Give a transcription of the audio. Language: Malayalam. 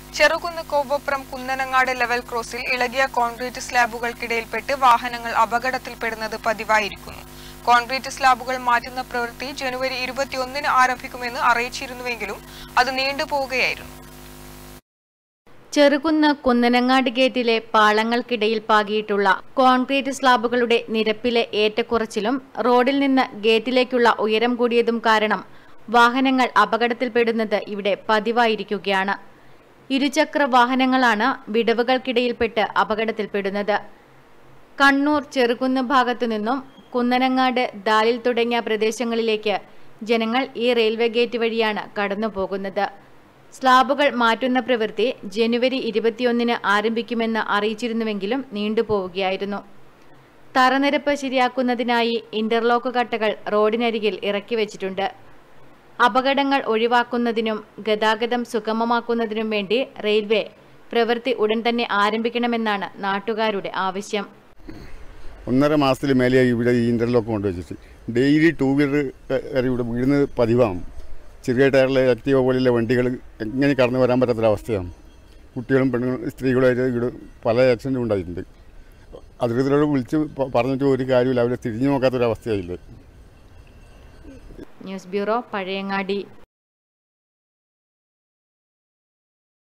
ചെറുകുന്ന് കോവപ്പുറം കുന്നനങ്ങാട് ലെവൽ ക്രോസിൽ ഇളകിയ കോൺക്രീറ്റ് സ്ലാബുകൾക്കിടയിൽപ്പെട്ട് വാഹനങ്ങൾ അപകടത്തിൽപ്പെടുന്നത് പതിവായിരിക്കുന്നു കോൺക്രീറ്റ് സ്ലാബുകൾ മാറ്റുന്ന പ്രവൃത്തി ജനുവരി ഇരുപത്തിയൊന്നിന് ആരംഭിക്കുമെന്ന് അറിയിച്ചിരുന്നുവെങ്കിലും അത് നീണ്ടുപോവുകയായിരുന്നു ചെറുകുന്ന് കുന്നനങ്ങാട് ഗേറ്റിലെ പാളങ്ങൾക്കിടയിൽ പാകിയിട്ടുള്ള കോൺക്രീറ്റ് സ്ലാബുകളുടെ നിരപ്പിലെ ഏറ്റക്കുറച്ചിലും റോഡിൽ നിന്ന് ഗേറ്റിലേക്കുള്ള ഉയരം കൂടിയതും കാരണം വാഹനങ്ങൾ അപകടത്തിൽപ്പെടുന്നത് ഇവിടെ പതിവായിരിക്കുകയാണ് ഇരുചക്ര വാഹനങ്ങളാണ് വിടവുകൾക്കിടയിൽപ്പെട്ട് അപകടത്തിൽപ്പെടുന്നത് കണ്ണൂർ ചെറുകുന്ന് ഭാഗത്തു നിന്നും കുന്നനങ്ങാട് ദാലിൽ തുടങ്ങിയ പ്രദേശങ്ങളിലേക്ക് ജനങ്ങൾ ഈ റെയിൽവേ ഗേറ്റ് വഴിയാണ് കടന്നു പോകുന്നത് സ്ലാബുകൾ മാറ്റുന്ന പ്രവൃത്തി ജനുവരി ഇരുപത്തിയൊന്നിന് ആരംഭിക്കുമെന്ന് അറിയിച്ചിരുന്നുവെങ്കിലും നീണ്ടുപോവുകയായിരുന്നു തറനിരപ്പ് ശരിയാക്കുന്നതിനായി ഇന്റർലോക്ക് കട്ടകൾ റോഡിനരികിൽ ഇറക്കി വെച്ചിട്ടുണ്ട് അപകടങ്ങൾ ഒഴിവാക്കുന്നതിനും ഗതാഗതം സുഗമമാക്കുന്നതിനും വേണ്ടി റെയിൽവേ പ്രവൃത്തി ഉടൻ തന്നെ ആരംഭിക്കണമെന്നാണ് നാട്ടുകാരുടെ ആവശ്യം ഒന്നര മാസത്തിൽ മേലെയായി ഇവിടെ ഈ ഇൻ്റർലോക്ക് കൊണ്ടുവച്ചിട്ട് ഡെയിലി ടൂ വീലർ ഇവിടെ വീഴുന്നത് പതിവാണ് ചെറിയ ടയറിലെ ആക്റ്റീവ പോലെയുള്ള വണ്ടികൾ എങ്ങനെ കടന്നു വരാൻ പറ്റാത്തൊരവസ്ഥയാണ് കുട്ടികളും പെണ്ണുങ്ങളും സ്ത്രീകളുമായിട്ട് ഇവിടെ പല ആക്സിഡൻറ്റും ഉണ്ടായിട്ടുണ്ട് അധികൃതരോട് വിളിച്ച് പ- പറഞ്ഞിട്ട് ഒരു കാര്യമില്ല അവരെ തിരിഞ്ഞു നോക്കാത്തൊരവസ്ഥയായില്ലേ ന്യൂസ് ബ്യൂറോ പഴയങ്ങാടി